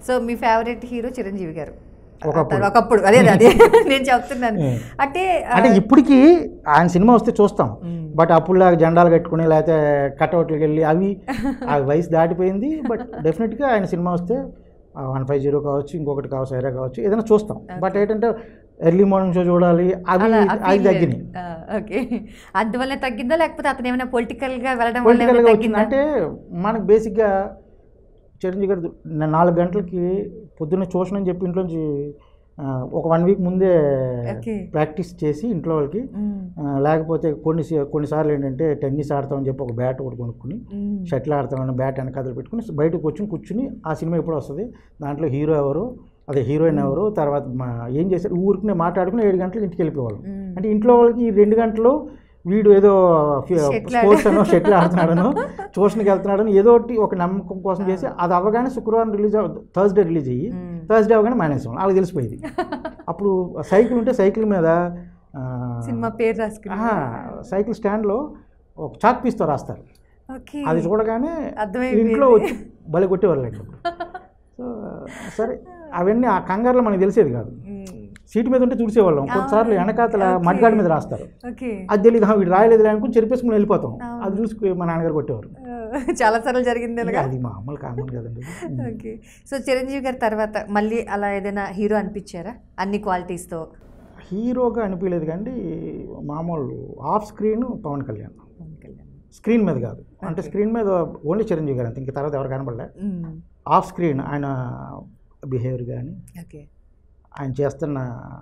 So మీ favourite hero Chiranjeevi garu ఒకప్పుడు. ఒకప్పుడు అదే అదే నేను చెప్తున్నాను ఉమ్. అంటే ఆ, అంటే ఇప్పటికీ ఆయన సినిమా వస్తే చూస్తాం ఉమ్. బట్ అప్పుడులాగా జెండాలు కట్టుకుని లేకపోతే కట్అవుట్లకి వెళ్ళి అవి ఆ వయసు దాటిపోయింది బట్ డెఫినెట్గా ఆయన సినిమా వస్తే వన్ ఫైవ్ జీరో కావచ్చు ఇంకొకటి కావచ్చు ఐరా కావచ్చు ఏదైనా చూస్తాం బట్ ఏంటంటే ఎర్లీ మార్నింగ్ షో చూడాలి అవి అలా ఆ అవి feel తగ్గినాయి లేదు. ఆ, ఓకే అందువల్ల తగ్గిందా లేకపోతే అతను ఏమైనా పొలిటికల్ గా వెళ్ళడం వల్ల పొలిటికల్గా ఏమైనా వచ్చింది తగ్గిందా అంటే మనకు బేసిక్గా చిరంజీవి గారు నా- నాలుగు గంటలకి పొద్దున్న ట్యూషన్ అని చెప్పి ఇంట్లోంచి ఆ, ఒక వన్ వీక్ ముందే ఓకే ప్రాక్టీస్ చేసి ఇంట్లో వాళ్ళకి ఉమ్, ఆ, లేకపోతే కొన్ని కొన్నిసార్లు ఏంటంటే టెన్నిస్ ఆడతామని చెప్పి ఒక బ్యాట్ ఒకటి కొనుక్కుని ఉమ్, షటిల్ ఆడతామని బ్యాట్ వెనకాతలు పెట్టుకుని బయటకు వచ్చి కూర్చుని ఆ సినిమా ఎప్పుడు వస్తుంది దాంట్లో హీరో ఎవరు అదే హీరోయిన్ ఎవరు తర్వాత మా ఏం చేశారు ఊరికి మాట్లాడుకుని ఏడు గంటలకు ఇంటికి వెళ్ళిపోవాలి ఉమ్. అంటే ఇంట్లో వాళ్ళకి ఈ రెండు గంటలు వీడు ఏదో Shuttle స్పోర్ట్స్ అనో షటిల్ ఆడుతున్నాడనో ట్యూషన్కి వెళ్తున్నాడని ఏదో ఒకటి ఒక నమ్మకం కోసం చేసి అది అవ్వగానే శుక్రవారం రిలీజ్ థర్స్డే రిలీజ్ అయ్యి ఉమ్. థర్స్డే అవగానే మానేసాం వాళ్ళకి తెలిసిపోయింది అప్పుడు సైకిల్ ఉంటే సైకిల్ మీద ఆ, సినిమా పేరు రాసుకుని ఆహా, సైకిల్ స్టాండ్లో ఒక చాక్ పీస్తో రాస్తారు ఓకే అది చూడగానే అర్థమైపోయింది. ఇంట్లో వచ్చి బలి కొట్టేవాళ్ళండి సో సరే అవన్నీ ఆ కంగారులో మనకు తెలిసేది కాదు ఉమ్, సీటు మీద ఉంటే తుడిసేవాళ్ళం కొన్నిసార్లు వెనకాతల ఓకే. మడ్గాడి మీద రాస్తారు ఓకే అది తెలియదు "ఆ, వీడు రాయలేదు అనుకుని చెరిపేసుకుని వెళ్ళిపోతాం అవును. అది చూసి మా నాన్నగారు కొట్టేవారు చాలా సార్లు జరిగింది ఇంకా ఇలాగా అది మామూలు కామన్ కదండి ఓకే సో చిరంజీవి గారి తర్వాత మళ్ళీ అలా ఏదైనా హీరో అనిపించారా అన్ని క్వాలిటీస్తో హీరోగా అనిపించలేదు కానీ మామూలు off screen Pawan Kalyan Pawan Kalyan screen మీద కాదు అంటే Okay. స్క్రీన్ మీద ఓన్లీ చిరంజీవి గారు అంతే ఇంక తర్వాత ఎవరు కనపడలే మ్మ్. ఆఫ్ స్క్రీన్ ఆయన బిహేవియర్ కానీ ఓకే ఆయన చేస్తున్న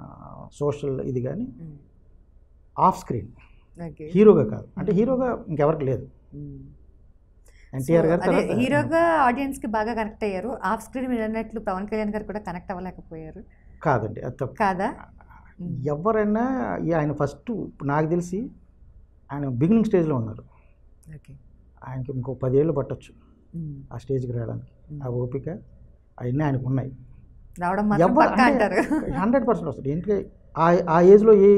సోషల్ ఇది కానీ మ్మ్. ఆఫ్ స్క్రీన్ ఓకే హీరోగా కాదు అంటే హీరోగా ఇంకెవరికి లేదు మ్మ్. ఎన్టీఆర్ సో గారు అదే తర్వాత హీరోగా ఆడియన్స్ కి బాగా కనెక్ట్ అయ్యారు ఆఫ్ స్క్రీన్ మీరు అన్నట్లు పవన్ కళ్యాణ్ గారు కూడా కనెక్ట్ అవ్వలేకపోయారు కాదండి అది తప్పు కాదా మ్మ్. ఎవరైనా ఈ ఆయన ఫస్ట్ నాకు తెలిసి ఆయన బిగినింగ్ స్టేజ్లో ఉన్నారు ఓకే ఆయనకి ఇంకో పదేళ్ళు పట్టొచ్చు మ్మ్. ఆ స్టేజ్కి రావడానికి మ్మ్. ఆ ఓపిక అవన్నీ ఆయనకు ఉన్నాయి రావడం మాత్రం పక్కా అంటారు హండ్రెడ్ పర్సెంట్ వస్తుంది ఎందుకంటే ఆ ఆ ఏజ్లో ఏ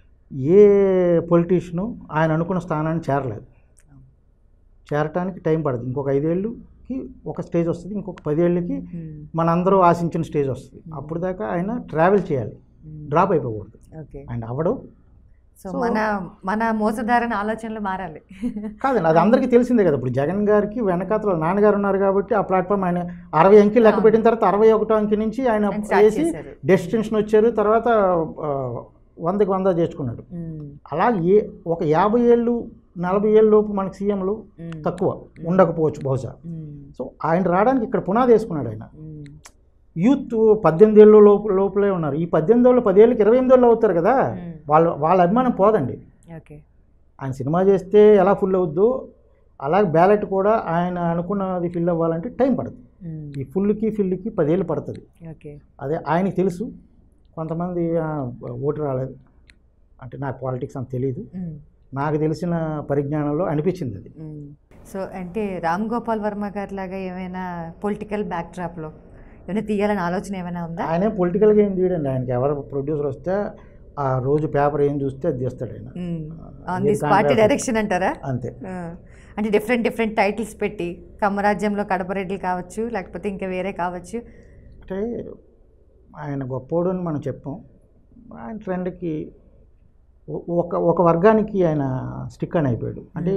ఏ పొలిటీషియను ఆయన అనుకున్న స్థానాన్ని చేరలేదు చేరటానికి టైం పడుతుంది ఇంకొక ఐదేళ్ళకి ఒక స్టేజ్ వస్తుంది ఇంకొక పదేళ్ళకి మ్మ్. మనందరూ ఆశించిన స్టేజ్ వస్తుంది అప్పుడు దాకా ఆయన ట్రావెల్ చేయాలి మ్మ్. డ్రాప్ అయిపోకూడదు ఓకే ఆయన అవ్వడు సో So- మన మన మోసదారణ ఆలోచనలు మారాలి కాదండి అది అందరికీ తెలిసిందే కదా ఇప్పుడు జగన్ గారికి వెనకాతల నాన్నగారు ఉన్నారు కాబట్టి ఆ ప్లాట్ఫామ్ ఆయన అరవై అంకెలు లెక్క పెట్టిన తర్వాత అరవై ఒకటో అంకి నుంచి ఆయన ఆయన start వేసి చేశారు. డెస్టినేషన్ వచ్చారు తర్వాత ఆ, వందకి వంద చేసుకున్నాడు మ్మ్. అలా ఏ ఒక యాభై ఏళ్ళు నలభై ఏళ్ళ లోపు మనకి సీఎంలు మ్మ్. తక్కువ ఉండకపోవచ్చు బహుశా మ్మ్. సో ఆయన రావడానికి ఇక్కడ పునాది వేసుకున్నాడు ఆయన మ్మ్. యూత్ పద్దెనిమిది ఏళ్ళు లోపు లోపలే ఉన్నారు ఈ పద్దెనిమిది ఏళ్ళు పదేళ్ళకి ఇరవై ఎనిమిది ఏళ్ళు అవుతారు కదా మ్మ్. వాళ్ళ వాళ్ళ అభిమానం పోదండి ఓకే ఆయన సినిమా చేస్తే ఎలా ఫుల్ అవుద్దో అలాగే బ్యాలెట్ కూడా ఆయన అనుకున్నది ఫిల్ అవ్వాలంటే టైం పడుతుంది మ్మ్. ఈ ఫుల్కి ఫిల్కి పదేళ్ళు పడుతుంది ఓకే అదే ఆయనకి తెలుసు కొంతమంది "ఆ, ఓటు రాలేదు అంటే నాకు పాలిటిక్స్ అంత తెలియదు మ్మ్. నాకు తెలిసిన పరిజ్ఞానంలో అనిపించింది అది మ్మ్. సో అంటే రామ్ గోపాల్ వర్మ గారి లాగా ఏమైనా పొలిటికల్ బ్యాక్ డ్రాప్లో ఏమైనా తీయాలని ఆలోచన ఏమైనా ఉందా ఆయనే పొలిటికల్గా ఏం తీయడండి ఆయనకి ఎవరు ప్రొడ్యూసర్ వస్తే ఆ రోజు పేపర్ ఏం చూస్తే అది తీస్తాడు ఆయన ఆన్ ఏ దిస్ దాని పార్టీ మీద- డైరెక్షన్ అంటారా అంతే ఆ. అంటే డిఫరెంట్ డిఫరెంట్ టైటిల్స్ పెట్టి కమ్మరాజ్యంలో కడపరెడ్లు కావచ్చు లేకపోతే ఇంకా వేరే కావచ్చు అంటే ఆయన గొప్పోడు అని మనం చెప్పాం ఆయన ట్రెండ్కి ఒ- ఒక ఒక వర్గానికి ఆయన స్టిక్ అని అయిపోయాడు అంటే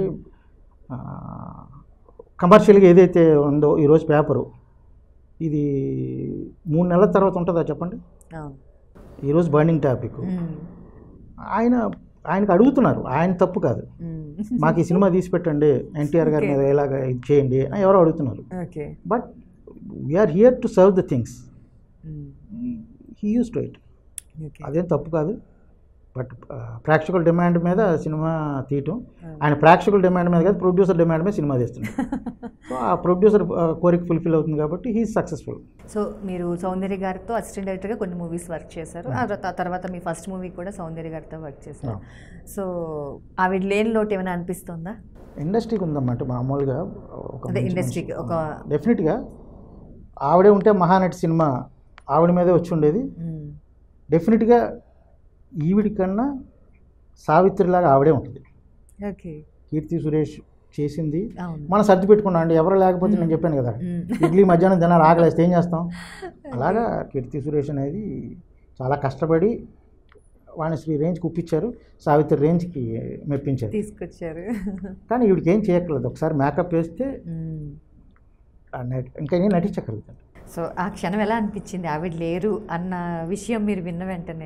కమర్షియల్గా ఏదైతే ఉందో ఈరోజు పేపరు ఇది మూడు నెలల తర్వాత ఉంటుందా చెప్పండి అవును ఈరోజు బర్నింగ్ టాపిక్ మ్మ్. ఆయన ఆయనకు అడుగుతున్నారు ఆయన తప్పు కాదు మ్మ్. మాకు ఈ సినిమా తీసి పెట్టండి ఎన్టీఆర్ గారి Okay. మీద ఎలాగ ఇది చేయండి అని ఎవరో అడుగుతున్నారు okay but we're here to serve the things hmm. He use to it okay అదేం తప్పు కాదు బట్ ప్రేక్షకుల డిమాండ్ మీద సినిమా తీయటం అవును. ఆయన ప్రేక్షకుల డిమాండ్ మీద కాదు ప్రొడ్యూసర్ డిమాండ్ మీద సినిమా తీస్తున్నాడు సో ఆ ప్రొడ్యూసర్ కోరిక ఫుల్ఫిల్ అవుతుంది కాబట్టి హీ సక్సెస్ఫుల్ సో మీరు సౌందర్య గారితో అసిస్టెంట్ డైరెక్టర్గా కొన్ని మూవీస్ వర్క్ చేశారు ఆ తర్వాత ఆ తర్వాత మీ ఫస్ట్ మూవీ కూడా సౌందర్య గారితో వర్క్ చేశారు సో ఆవిడ లేని లోటు ఏమైనా అనిపిస్తుందా ఇండస్ట్రీకి ఉందన్నమాట మామూలుగా ఒక అదే మంచి ఇండస్ట్రీకి మనిషి. ఒక డెఫినెట్గా ఆవిడే ఉంటే మహానటి సినిమా ఆవిడ మీదే వచ్చి ఉండేది మ్మ్. డెఫినెట్గా ఈవిడి కన్నా సావిత్రిలాగా ఆవిడే ఉంటుంది ఓకే కీర్తి సురేష్ చేసింది అవును మనం సర్ది పెట్టుకున్నాం అండి ఎవరు లేకపోతే నేను చెప్పాను కదా మ్మ్. ఇడ్లీ మధ్యాహ్నం తినాలి ఆకలేస్తే ఏం చేస్తాం అలాగా కీర్తి సురేష్ అనేది చాలా కష్టపడి వాణిశ్రీ రేంజ్కి ఒప్పించారు సావిత్రి రేంజ్కి మెప్పించారు తీసుకొచ్చారు కానీ వీడికి ఏం చేయక్కర్లేదు ఒకసారి మేకప్ వేస్తే మ్మ్. ఆ నటి- ఇంకా ఏం నటించక్కర్లేదు సో ఆ క్షణం ఎలా అనిపించింది ఆవిడ లేరు అన్న విషయం మీరు విన్న వెంటనే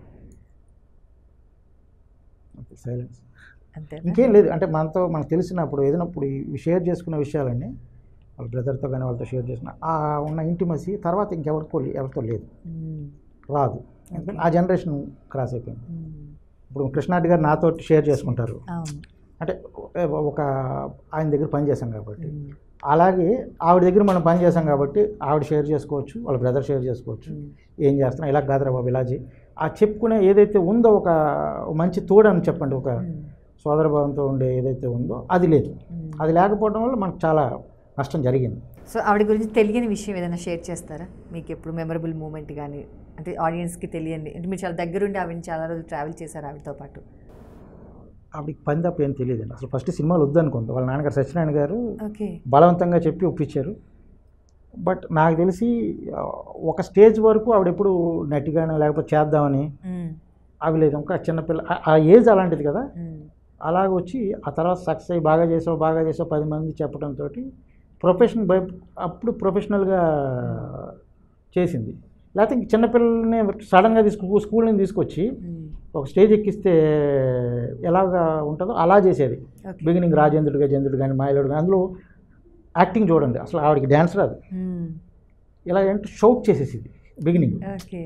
సైలెన్స్ అంతే ఇంకేం లేదు అంటే మనతో మనకు తెలిసినప్పుడు ఏదైనప్పుడు ఈ షేర్ చేసుకున్న విషయాలన్నీ వాళ్ళ బ్రదర్తో కానీ వాళ్ళతో షేర్ చేసిన ఆ ఉన్న ఇంటిమసీ తర్వాత ఇంకెవరితో ఎవరితో లేదు రాదు ఎందుకంటే ఆ జనరేషన్ క్రాస్ అయిపోయింది ఇప్పుడు కృష్ణారెడ్డి గారు నాతో షేర్ చేసుకుంటారు అవును అంటే ఒక ఆయన దగ్గర పని చేశాం కాబట్టి మ్మ్. అలాగే ఆవిడ దగ్గర మనం పని చేసాం కాబట్టి ఆవిడ షేర్ చేసుకోవచ్చు వాళ్ళ బ్రదర్ షేర్ చేసుకోవచ్చు మ్మ్. ఏం చేస్తున్నా ఇలా కాదురా బాబు ఇలా చేయి ఆ చెప్పుకునే ఏదైతే ఉందో ఒక మంచి తోడని చెప్పండి ఒక మ్మ్. సోదరభావంతో ఉండే ఏదైతే ఉందో అది లేదు మ్మ్. అది లేకపోవడం వల్ల మనకు చాలా నష్టం జరిగింది సో ఆవిడ గురించి తెలియని విషయం ఏదైనా షేర్ చేస్తారా మీకు ఎప్పుడు మెమరబుల్ మూమెంట్ కానీ అంటే ఆడియన్స్కి తెలియండి అంటే మీరు చాలా దగ్గరుండి ఆవిడని చాలా రోజులు ట్రావెల్ చేశారు ఆవిడతో పాటు ఆవిడకి పని తప్ప ఏం తెలియదండి అసలు ఫస్ట్ సినిమాలు వద్దనుకుంది వాళ్ళ నాన్నగారు సత్యనారాయణ గారు ఓకే బలవంతంగా చెప్పి ఒప్పించారు బట్ నాకు తెలిసి ఆ, ఒక స్టేజ్ వరకు ఆవిడ ఎప్పుడు నటిగానే లేకపోతే చేద్దామని అవి లేదు ఇంకా చిన్నపిల్ల ఆ- ఆ ఏజ్ అలాంటిది కదా అలాగ వచ్చి ఆ తర్వాత సక్సెస్ అయ్యి బాగా చేసావు బాగా చేసావు పది మంది చెప్పడంతో ప్రొఫెషన్ బై అప్పుడు ప్రొఫెషనల్గా చేసింది లేకపోతే ఇంక చిన్నపిల్లల్ని సడన్గా తీసుకు స్కూల్ నుంచి తీసుకొచ్చి ఒక స్టేజ్ ఎక్కిస్తే ఎలాగా ఉంటుందో అలా చేసేది ఓకే బిగినింగ్ రాజేంద్రుడు గజేంద్రుడు కానీ మాయలుడు కానీ అందులో యాక్టింగ్ చూడండి అసలు ఆవిడకి డ్యాన్స్ రాదు ఇలా ఏంటంటే షౌట్ చేసేసింది బిగినింగ్ ఓకే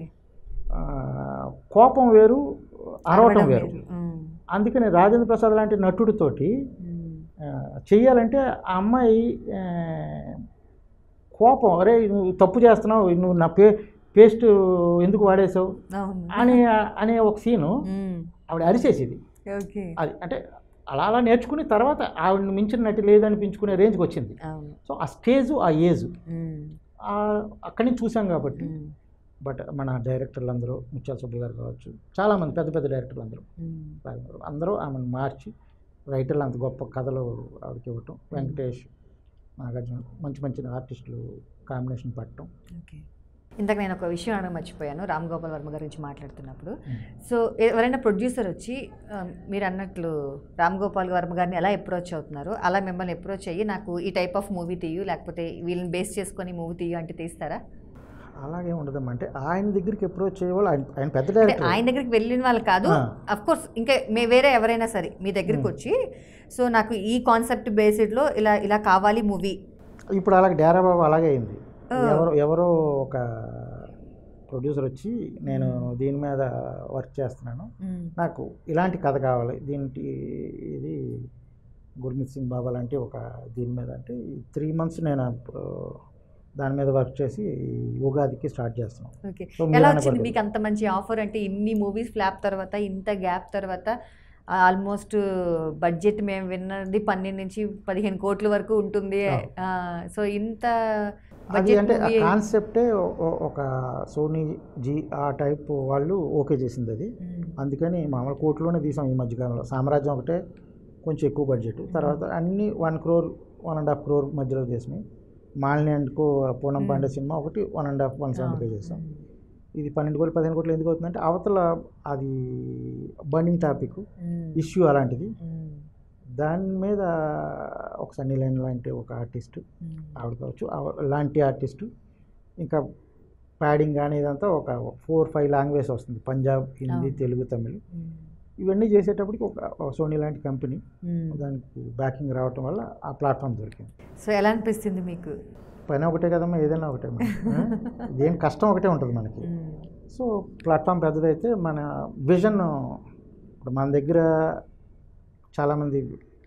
కోపం వేరు అరవటం వేరు అందుకని రాజేంద్ర ప్రసాద్ లాంటి నటుడితోటి ఆ, చెయ్యాలంటే ఆ అమ్మాయి ఆ, కోపం అరే నువ్వు తప్పు చేస్తున్నావు నువ్వు నా పే పేస్ట్ ఎందుకు వాడేసావు అవును అని అనే ఒక సీను మ్మ్. ఆవిడ అరిచేసేది ఓకే అది అంటే అలా అలా నేర్చుకుని తర్వాత ఆవిడని మించిన నటి లేదనిపించుకునే రేంజ్కి వచ్చింది అవును సో ఆ స్టేజు ఆ ఏజ్ మ్మ్. అక్కడి నుంచి చూసాం కాబట్టి మ్మ్. బట్ మన డైరెక్టర్లు అందరూ ముత్యాల సుబ్బు గారు కావచ్చు చాలామంది పెద్ద పెద్ద డైరెక్టర్లు అందరూ మ్మ్. రాజమౌళి అందరూ ఆమెను మార్చి రైటర్లు అంత గొప్ప కథలు ఆవిడకి ఇవ్వటం వెంకటేష్ నాగార్జున మంచి మంచి ఆర్టిస్టులు కాంబినేషన్ పట్టడం ఓకే ఇందాక నేను ఒక విషయం అడగ మర్చిపోయాను రామ్ గోపాల్ వర్మ గారి గురించి మాట్లాడుతున్నప్పుడు సో ఎవరైనా ప్రొడ్యూసర్ వచ్చి ఆ, మీరు అన్నట్లు రామ్ గోపాల్ వర్మ గారిని ఎలా అప్రోచ్ అవుతున్నారు అలా మిమ్మల్ని అప్రోచ్ అయ్యి నాకు ఈ టైప్ ఆఫ్ మూవీ తీయు లేకపోతే వీళ్ళని బేస్ చేసుకొని మూవీ తీయు అంటే తీస్తారా అలాగే ఉండదమ్మా అంటే ఆయన దగ్గరికి అప్రోచ్ చేయవాళ్ళు ఆయన ఆయన పెద్ద అంటే డైరెక్టర్ ఆయన దగ్గరికి వెళ్ళిన వాళ్ళు కాదు ఆ. అఫ్ కోర్స్ ఇంకా మే వేరే ఎవరైనా సరే మీ దగ్గరికి వచ్చి సో నాకు ఈ కాన్సెప్ట్ బేస్డ్లో ఇలా ఇలా కావాలి మూవీ ఇప్పుడు అలాగే డేరా బాబు అలాగే అయింది ఎవరో ఎవరో ఒక ప్రొడ్యూసర్ వచ్చి నేను దీని మీద వర్క్ చేస్తున్నాను నాకు ఇలాంటి కథ కావాలి దీనికి ఇది గుర్మిత్ సింగ్ బాబా లాంటి ఒక దీని మీద అంటే త్రీ మంత్స్ నేను ఆ, దాని మీద వర్క్ చేసి ఈ ఉగాదికి స్టార్ట్ చేస్తున్నాం ఓకే సో ఎలా మీలానే వచ్చింది పడుతుంది. మీకు అంత మంచి ఆఫర్ అంటే ఇన్ని మూవీస్ ఫ్లాప్ తర్వాత ఇంత గ్యాప్ తర్వాత ఆల్మోస్ట్ బడ్జెట్ మేము విన్నది పన్నెండు నుంచి పదిహేను కోట్ల వరకు ఉంటుంది సో ఇంత అది బడ్జెట్ అంటే ఆ మూవీ కాన్సెప్టే ఓ- ఓ- ఒక సోనీ జీ ఆ టైప్ వాళ్ళు ఓకే చేసింది అది అందుకని మామూలు కోట్లోనే తీసాం ఈ మధ్యకాలంలో సామ్రాజ్యం ఒకటే కొంచెం ఎక్కువ బడ్జెట్ తర్వాత అన్ని one crore one and half crore మధ్యలో చేసినాయి మాలిని అండ్ కో పూనం పాండే సినిమా ఒకటి one and half one seventy five చేసాం ఇది పన్నెండు కోట్లు పదిహేను కోట్లు ఎందుకు అవుతుందంటే అవతల అది బర్నింగ్ టాపిక్ ఇష్యూ అలాంటిది దాని మీద ఒక సన్నీ లైన్ లాంటి ఒక ఆర్టిస్ట్ ఆవిడ కావచ్చు ఆవ- లాంటి ఆర్టిస్టు ఇంకా ప్యాడింగ్ కానీ ఇదంతా ఒక ఫోర్ ఫైవ్ లాంగ్వేజ్ వస్తుంది పంజాబ్ హిందీ అవును. తెలుగు తమిళ్ ఇవన్నీ చేసేటప్పటికి ఒక ఒక సోనీ లాంటి కంపెనీ దానికి బ్యాకింగ్ రావటం వల్ల ఆ ప్లాట్ఫామ్ దొరికింది సో ఎలా అనిపిస్తుంది మీకు పని ఒకటే కదమ్మా ఏదైనా ఒకటే మనకి. ఆ? దేని కష్టం ఒకటే ఉంటుంది మనకి సో ప్లాట్ఫామ్ పెద్దదైతే మన విజన్ ఇప్పుడు మన దగ్గర చాలామంది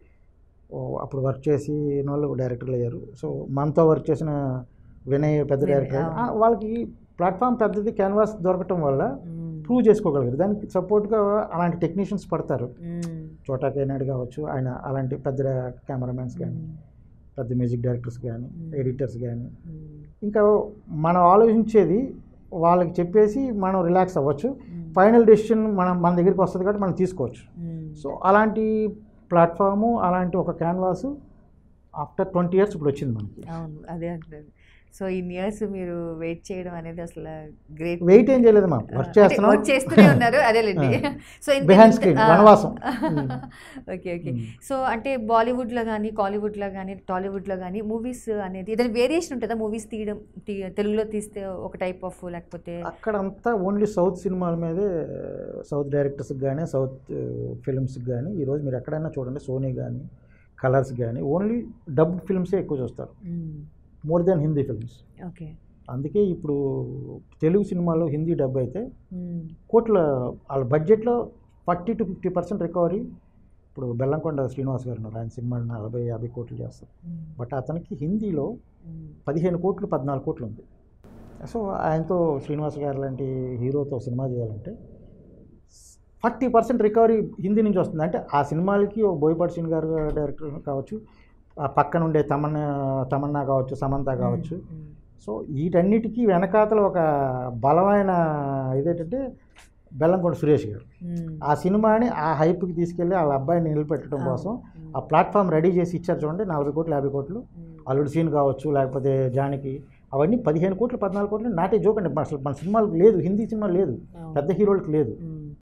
ఓ అప్పుడు వర్క్ చేసి వాళ్ళు డైరెక్టర్లు అయ్యారు సో మనతో వర్క్ చేసిన వినయ్ పెద్ద వినయ్, డైరెక్టర్ అయ్యారు. అవును. ఆ, వాళ్ళకి ప్లాట్ఫామ్ పెద్దది క్యాన్వాస్ దొరకటం వల్ల ప్రూవ్ చేసుకోగలిగారు దానికి సపోర్ట్గా అలాంటి టెక్నీషియన్స్ పడతారు చోటా కేనాడు కావచ్చు ఆయన అలాంటి పెద్ద కెమెరామెన్స్ కానీ పెద్ద మ్యూజిక్ డైరెక్టర్స్ కానీ ఎడిటర్స్ కానీ ఇంకా మనం ఆలోచించేది వాళ్ళకి చెప్పేసి మనం రిలాక్స్ అవ్వచ్చు ఫైనల్ డెసిషన్ మనం మన దగ్గరికి వస్తుంది కాబట్టి మనం తీసుకోవచ్చు సో అలాంటి ప్లాట్ఫాము అలాంటి ఒక క్యాన్వాస్ ఆఫ్టర్ ట్వంటీ ఇయర్స్ ఇప్పుడు వచ్చింది మనకి అవును అదే అంటున్నాను సో ఇన్ ఇయర్స్ మీరు వెయిట్ చేయడం అనేది అసలు గ్రేట్ వెయిట్ ఏం చేయలేదు మా వర్క్ చేస్తున్నాం వర్క్ చేస్తూనే ఉన్నారు అదేలేండి సో Behind screen, వనవాసం. ఓకే ఓకే సో అంటే బాలీవుడ్లో కానీ కాలీవుడ్లో కానీ టాలీవుడ్లో కానీ మూవీస్ అనేది ఏదైనా వేరియేషన్ ఉంటుందా మూవీస్ తీయడం తీ- తెలుగులో తీస్తే ఒక టైప్ ఆఫ్ లేకపోతే అక్కడ అంతా ఓన్లీ సౌత్ సినిమాల మీదే సౌత్ డైరెక్టర్స్కి కానీ సౌత్ ఫిల్మ్స్కి కానీ ఈరోజు మీరు ఎక్కడైనా చూడండి సోనీ కానీ కలర్స్ కానీ ఓన్లీ డబ్ ఫిల్మ్సే ఎక్కువ చూస్తారు more than Hindi films okay అందుకే ఇప్పుడు తెలుగు సినిమాలో హిందీ డబ్ అయితే కోట్ల వాళ్ళ బడ్జెట్లో forty to fifty percent recovery ఇప్పుడు బెల్లంకొండ శ్రీనివాస్ గారు ఉన్నారు ఆయన సినిమా నలభై యాభై కోట్లు చేస్తారు బట్ అతనికి హిందీలో పదిహేను కోట్లు పద్నాలుగు కోట్లు ఉంది సో ఆయనతో శ్రీనివాస్ గారు లాంటి హీరోతో సినిమా చేయాలంటే ఫార్టీ పర్సెంట్ రికవరీ హిందీ నుంచి వస్తుంది అంటే ఆ సినిమాలకి ఒక బోయపాటి సింగ్ గారు డైరెక్టర్ కావచ్చు ఆ పక్కన ఉండే తమన్నా తమన్నా కావచ్చు సమంత కావచ్చు సో వీటన్నిటికీ వెనకాతల ఒక బలమైన ఇదేంటంటే బెల్లంకొండ సురేష్ గారు ఆ సినిమాని ఆ హైప్కి తీసుకెళ్ళి వాళ్ళ అబ్బాయిని నిలబెట్టడం కోసం ఆ ప్లాట్ఫామ్ రెడీ చేసి ఇచ్చారు చూడండి నలభై కోట్లు యాభై కోట్లు అల్లుడు సీన్ కావచ్చు లేకపోతే జానికి అవన్నీ పదిహేను కోట్లు పద్నాలుగు కోట్లు నాటే జోక్ అండి అసలు మన సినిమాలకు లేదు హిందీ సినిమా లేదు పెద్ద హీరోలకు లేదు